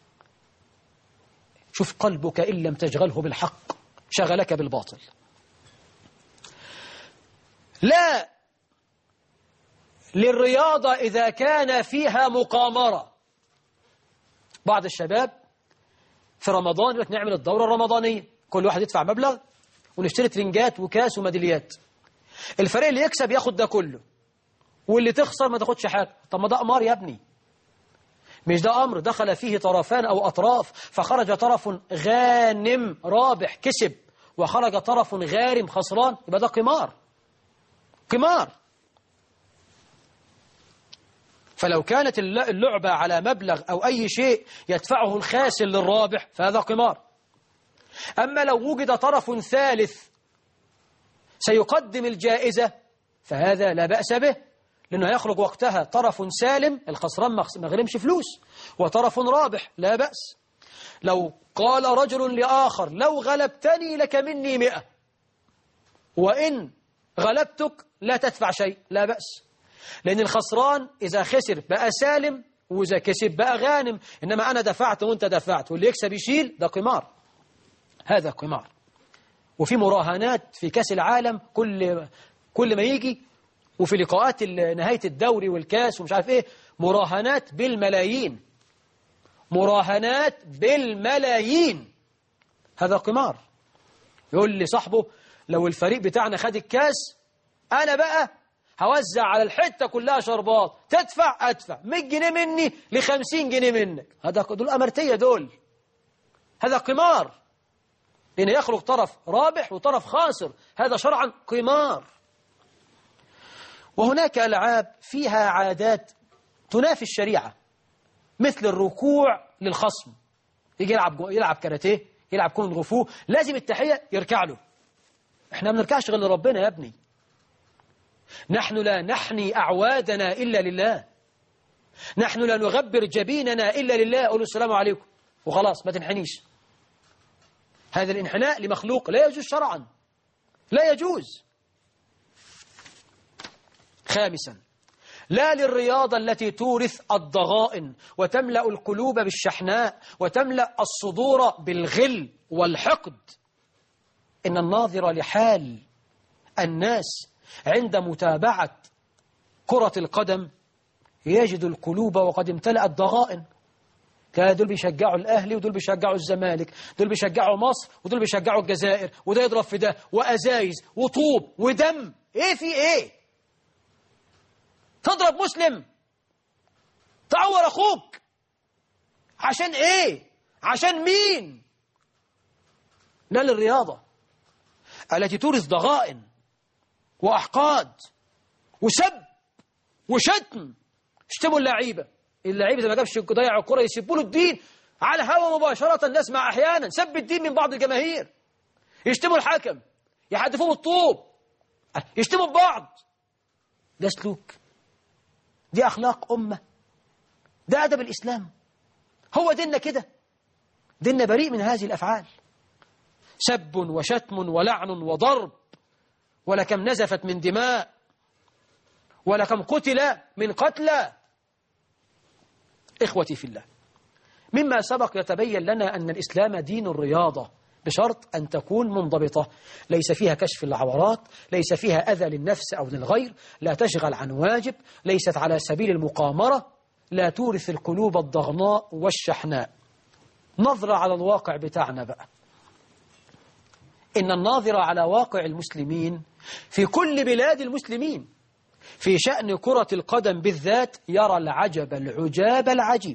شوف قلبك إن لم تشغله بالحق شغلك بالباطل لا للرياضة إذا كان فيها مقامرة بعض الشباب في رمضان يقول لك نعمل الدورة الرمضانية كل واحد يدفع مبلغ ونشتري ترنجات وكاس وميداليات الفريق اللي يكسب ياخد ده كله واللي تخسر ما تاخدش حاجة طب ما ده أمار يا ابني مش ده أمر دخل فيه طرفان أو أطراف فخرج طرف غانم رابح كسب وخرج طرف غارم خسران يبقى ده قمار قمار فلو كانت اللعبة على مبلغ أو أي شيء يدفعه الخاسر للرابح فهذا قمار أما لو وجد طرف ثالث سيقدم الجائزة فهذا لا بأس به لأنه يخرج وقتها طرف سالم الخسران ما غرمش فلوس وطرف رابح لا بأس لو قال رجل لآخر لو غلبتني لك مني مئة وإن غلبتك لا تدفع شيء لا بأس لأن الخسران إذا خسر بقى سالم وإذا كسب بقى غانم إنما أنا دفعت وإنت دفعت واللي يكسب يشيل ده قمار هذا قمار وفي مراهنات في كأس العالم كل كل ما يجي وفي لقاءات نهاية الدوري والكاس ومش عارف ايه مراهنات بالملايين مراهنات بالملايين هذا قمار يقول لي صاحبه لو الفريق بتاعنا خد الكاس أنا بقى هوزع على الحتة كلها شربات تدفع أدفع 100 جنيه مني ل 50 جنيه منك هذا دول أمرتية دول هذا قمار لأن يخرج طرف رابح وطرف خاسر هذا شرعا قمار وهناك ألعاب فيها عادات تنافي الشريعة مثل الركوع للخصم يجي يلعب يلعب كاراتيه يلعب كونغ غفو لازم التحية يركع له احنا ما بنركعش غير لربنا يا ابني نحن لا نحني أعوادنا إلا لله نحن لا نغبر جبيننا إلا لله قولوا السلام عليكم وخلاص ما تنحنيش هذا الانحناء لمخلوق لا يجوز شرعا لا يجوز خامسا لا للرياضة التي تورث الضغائن وتملأ القلوب بالشحناء وتملأ الصدور بالغل والحقد إن الناظر لحال الناس عند متابعة كرة القدم يجد القلوب وقد امتلأت ضغائن كان دول بيشجعوا الأهلي ودول بيشجعوا الزمالك دول بيشجعوا مصر ودول بيشجعوا الجزائر وده يضرب في ده وأزايز وطوب ودم إيه في إيه تضرب مسلم تعور أخوك عشان إيه عشان مين لا للرياضة التي تورث ضغائن وأحقاد وسب وشتم اشتموا اللعيبة اللعيبة إذا ما جابش ضيع الكرة يسبوا له الدين على هوا مباشرة نسمع أحيانا سب الدين من بعض الجماهير يشتموا الحكم يحدفوه بالطوب يشتموا ببعض ده سلوك دي أخلاق أمة ده أدب الإسلام هو ديننا كده ديننا بريء من هذه الأفعال سب وشتم ولعن وضرب ولكم نزفت من دماء ولكم قتل من قتلى إخوتي في الله مما سبق يتبين لنا أن الإسلام دين الرياضة بشرط أن تكون منضبطة ليس فيها كشف العورات ليس فيها أذى للنفس أو للغير لا تشغل عن واجب ليست على سبيل المقامرة لا تورث القلوب الضغناء والشحناء نظرة على الواقع بتاعنا بقى إن الناظر على واقع المسلمين في كل بلاد المسلمين في شأن كرة القدم بالذات يرى العجب العجاب العجيب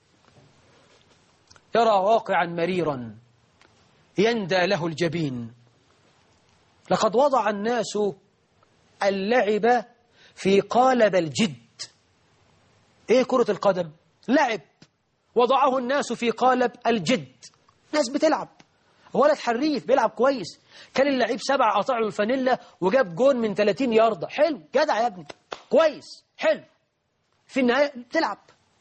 يرى واقعا مريرا يندى له الجبين لقد وضع الناس اللعب في قالب الجد ايه كرة القدم لعب وضعه الناس في قالب الجد ناس بتلعب ولد حريف بيلعب كويس كان اللعيب سبع قطع له الفانيلا وجاب جون من 30 ياردة حلو جدع يا ابني كويس حلو في النهاية بتلعب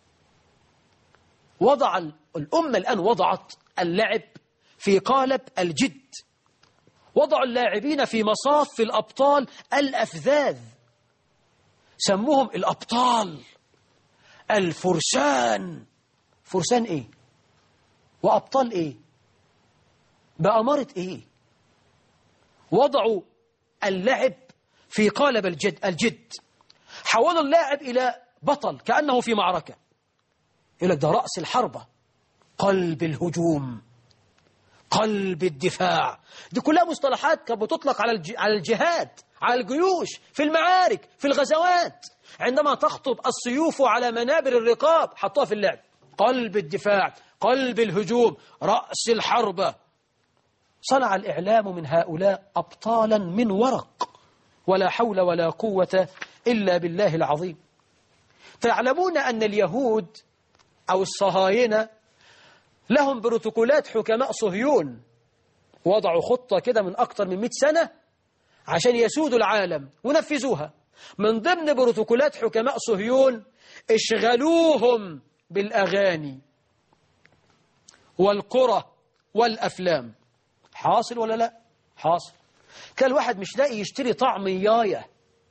وضع الأمة الآن وضعت اللعب في قالب الجد وضعوا اللاعبين في مصاف الأبطال الأفذاذ سموهم الأبطال الفرسان فرسان إيه وأبطال إيه بأمارة إيه وضعوا اللعب في قالب الجد, الجد حولوا اللاعب إلى بطل كأنه في معركة يقول لك ده رأس الحربة قلب الهجوم قلب الدفاع دي كلها مصطلحات كانت بتطلق على على الجهاد على الجيوش في المعارك في الغزوات عندما تخطب السيوف على منابر الرقاب حطوها في اللعب قلب الدفاع قلب الهجوم رأس الحربة صنع الإعلام من هؤلاء أبطالا من ورق ولا حول ولا قوة إلا بالله العظيم تعلمون أن اليهود أو الصهاينة لهم بروتوكولات حكماء صهيون وضعوا خطة كده من أكثر من 100 سنة عشان يسودوا العالم ونفذوها من ضمن بروتوكولات حكماء صهيون اشغلوهم بالأغاني والقرى والأفلام حاصل ولا لا حاصل كان الواحد مش لاقي يشتري طعمياية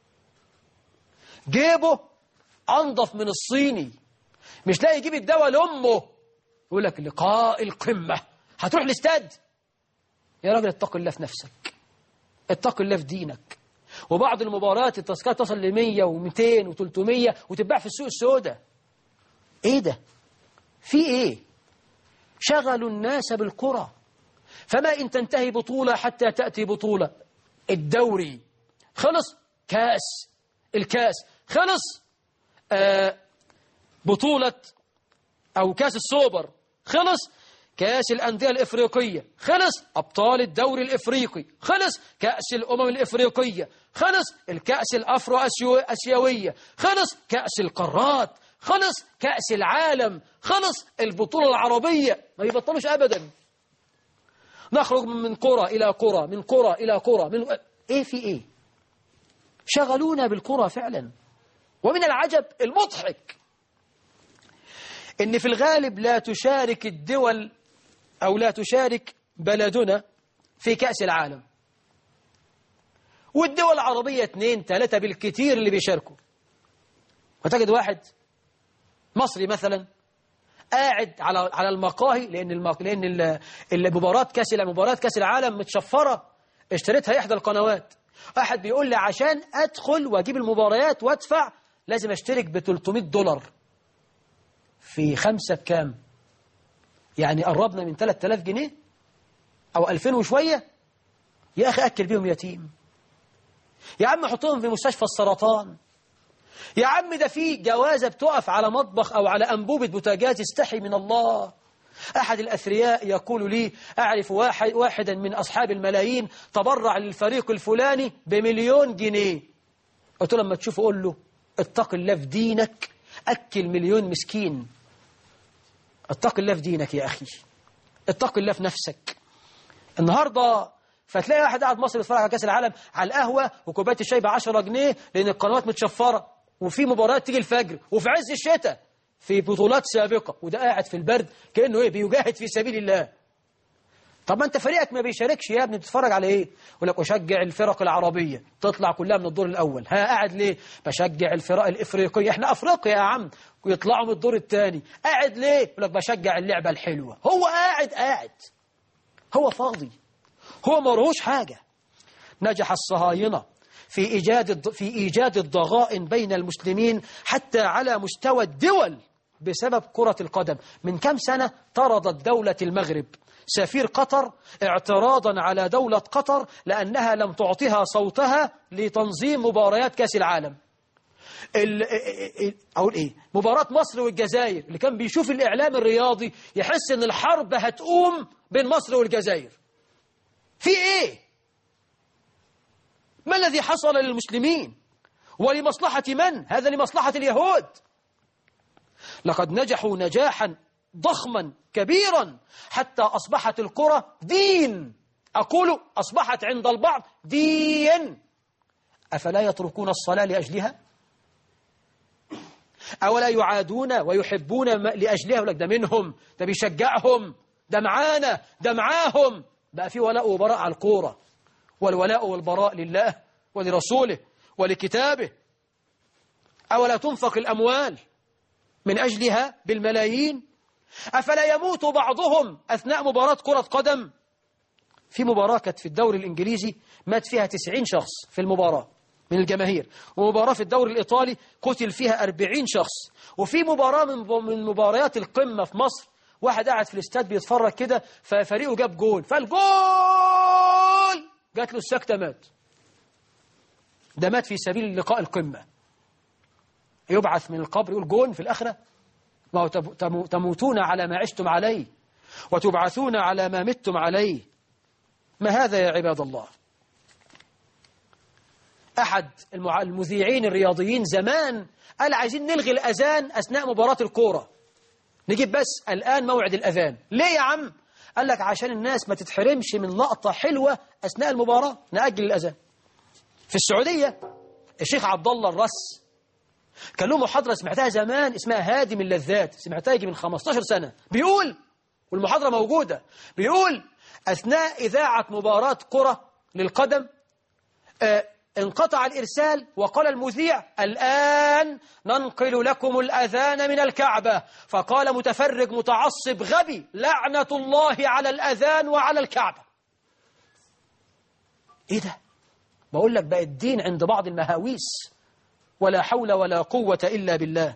جيبه أنظف من الصيني مش لاقي يجيب الدواء لأمه يقول لك لقاء القمة هتروح الاستاد يا راجل اتق الله في نفسك اتق الله في دينك وبعض المباريات التذكرة تصل ل 100 و200 و300 وتتباع في السوق السوداء ايه ده في ايه شغلوا الناس بالقرى فما إن تنتهي بطولة حتى تأتي بطولة الدوري خلص كاس الكاس خلص آه بطولة أو كاس السوبر خلص كاس الأندية الإفريقية خلص أبطال الدوري الإفريقي خلص كأس الأمم الإفريقية خلص الكأس الأفرو أسيوية خلص كأس القارات خلص كأس العالم خلص البطولة العربية ما يبطلوش أبدا نخرج من قرى إلى قرى من قرى إلى قرى من إيه في إيه شغلونا بالقرى فعلا ومن العجب المضحك إن في الغالب لا تشارك الدول أو لا تشارك بلدنا في كأس العالم والدول العربية اثنين ثلاثة بالكثير اللي بيشاركوا وتجد واحد مصري مثلا قاعد على على المقاهي لأن المق... لأن المباراة كأس مباراة كأس العالم متشفرة اشتريتها إحدى القنوات أحد بيقول لي عشان أدخل وأجيب المباريات وأدفع لازم أشترك ب 300 دولار في خمسة بكام يعني قربنا من 3000 جنيه أو 2000 وشوية يا أخي أكل بيهم يتيم يا عم حطهم في مستشفى السرطان يا عم ده في جوازة بتقف على مطبخ أو على أنبوبة بوتاجاز استحي من الله أحد الأثرياء يقول لي أعرف واحد واحدا من أصحاب الملايين تبرع للفريق الفلاني بمليون جنيه قلت له لما تشوفه قول له اتق الله في دينك أكل مليون مسكين اتق الله في دينك يا أخي اتق الله في نفسك النهاردة فتلاقي واحد قاعد مصر يتفرج على كأس العالم على القهوة وكوباية الشاي ب 10 جنيه لأن القنوات متشفرة وفي مباريات تيجي الفجر وفي عز الشتاء في بطولات سابقة وده قاعد في البرد كأنه إيه بيجاهد في سبيل الله طب ما أنت فريقك ما بيشاركش يا ابني بتتفرج على إيه يقول لك أشجع الفرق العربية تطلع كلها من الدور الأول ها قاعد ليه بشجع الفرق الإفريقية إحنا أفريقيا يا عم ويطلعوا من الدور الثاني قاعد ليه يقول لك بشجع اللعبة الحلوة هو قاعد قاعد هو فاضي هو مرهوش حاجة نجح الصهاينة في إيجاد في إيجاد الضغائن بين المسلمين حتى على مستوى الدول بسبب كرة القدم من كم سنة طردت دولة المغرب سفير قطر اعتراضا على دولة قطر لأنها لم تعطها صوتها لتنظيم مباريات كأس العالم ال- ال- أقول إيه مباراة مصر والجزائر اللي كان بيشوف الإعلام الرياضي يحس إن الحرب هتقوم بين مصر والجزائر في إيه ما الذي حصل للمسلمين ولمصلحة من هذا لمصلحة اليهود لقد نجحوا نجاحا ضخما كبيرا حتى أصبحت الكرة دين أقول أصبحت عند البعض دين أفلا يتركون الصلاة لأجلها أولا يعادون ويحبون ما- لأجلها يقول لك ده منهم ده بيشجعهم ده معانا ده معاهم بقى في ولاء وبراء على الكورة والولاء والبراء لله ولرسوله ولكتابه أولا تنفق الأموال من أجلها بالملايين أفلا يموت بعضهم أثناء مباراة كرة قدم في مباراة كانت في الدوري الإنجليزي مات فيها 90 شخص في المباراة من الجماهير ومباراة في الدوري الإيطالي قتل فيها 40 شخص وفي مباراة من من مباريات القمة في مصر واحد قاعد في الاستاد بيتفرج كده ففريقه جاب جول فالجول جات له السكتة مات ده مات في سبيل لقاء القمة يبعث من القبر يقول جون في الآخرة ما هو تب- تمو- تموتون على ما عشتم عليه وتبعثون على ما متم عليه ما هذا يا عباد الله أحد المع- المذيعين الرياضيين زمان قال عايزين نلغي الأذان أثناء مباراة الكورة نجيب بس الآن موعد الأذان ليه يا عم؟ قال لك عشان الناس ما تتحرمش من لقطة حلوة أثناء المباراة نأجل الأذان في السعودية الشيخ عبد الله الرس كان له محاضرة سمعتها زمان اسمها هادم اللذات سمعتها يجي من 15 سنة بيقول والمحاضرة موجودة بيقول أثناء إذاعة مباراة كرة للقدم آه، انقطع الإرسال وقال المذيع الآن ننقل لكم الأذان من الكعبة فقال متفرج متعصب غبي لعنة الله على الأذان وعلى الكعبة إيه ده؟ بقول لك بقى الدين عند بعض المهاويس ولا حول ولا قوة إلا بالله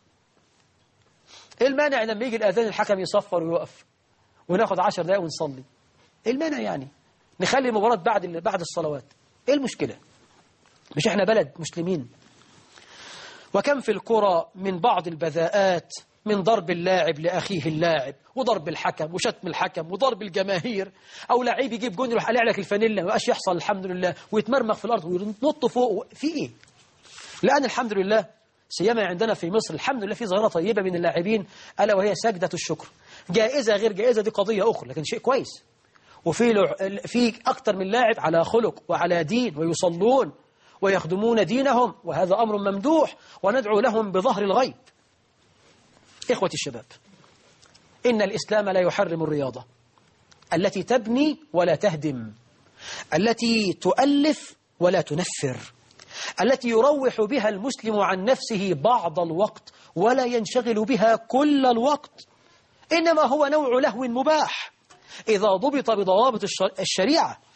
إيه المانع لما يجي الأذان الحكم يصفر ويوقف وناخد عشر دقايق ونصلي إيه المانع يعني نخلي المباراة بعد بعد الصلوات إيه المشكلة مش إحنا بلد مسلمين وكم في القرى من بعض البذاءات من ضرب اللاعب لأخيه اللاعب وضرب الحكم وشتم الحكم وضرب الجماهير أو لعيب يجيب جون يروح قلع لك الفانيلا ما بقاش يحصل الحمد لله ويتمرمغ في الأرض وينط فوق في إيه الآن الحمد لله سيما عندنا في مصر الحمد لله في ظاهرة طيبة من اللاعبين ألا وهي سجدة الشكر جائزة غير جائزة دي قضية أخرى لكن شيء كويس وفي لع- في أكثر من لاعب على خلق وعلى دين ويصلون ويخدمون دينهم وهذا أمر ممدوح وندعو لهم بظهر الغيب إخوتي الشباب إن الإسلام لا يحرم الرياضة التي تبني ولا تهدم التي تؤلف ولا تنفر التي يروح بها المسلم عن نفسه بعض الوقت ولا ينشغل بها كل الوقت إنما هو نوع لهو مباح إذا ضبط بضوابط الش- الشريعة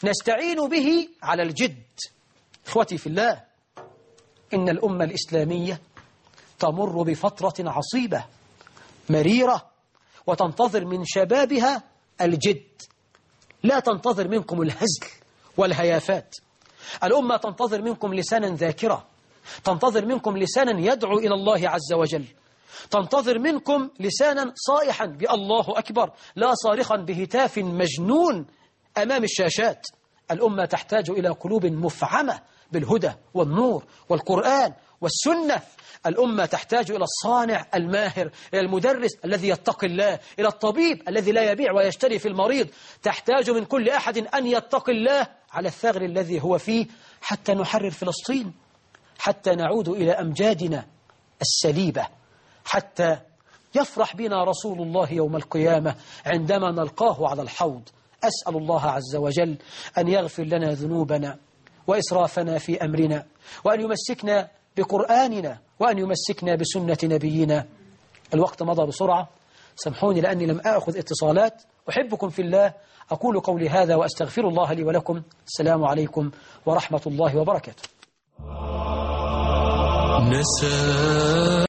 نستعين به على الجد إخوتي في الله إن الأمة الإسلامية تمر بفترة عصيبة مريرة وتنتظر من شبابها الجد لا تنتظر منكم الهزل والهيافات الأمة تنتظر منكم لسانا ذاكرة تنتظر منكم لسانا يدعو إلى الله عز وجل تنتظر منكم لسانا صائحا بالله أكبر لا صارخا بهتاف مجنون أمام الشاشات الأمة تحتاج إلى قلوب مفعمة بالهدى والنور والقرآن والسنة الأمة تحتاج إلى الصانع الماهر إلى المدرس الذي يتقي الله إلى الطبيب الذي لا يبيع ويشتري في المريض تحتاج من كل أحد أن يتقي الله على الثغر الذي هو فيه حتى نحرر فلسطين حتى نعود إلى أمجادنا السليبة حتى يفرح بنا رسول الله يوم القيامة عندما نلقاه على الحوض أسأل الله عز وجل أن يغفر لنا ذنوبنا وإسرافنا في أمرنا وأن يمسكنا بقرآننا وأن يمسكنا بسنة نبينا الوقت مضى بسرعة سامحوني لأني لم أخذ اتصالات أحبكم في الله أقول قولي هذا وأستغفر الله لي ولكم السلام عليكم ورحمة الله وبركاته نسى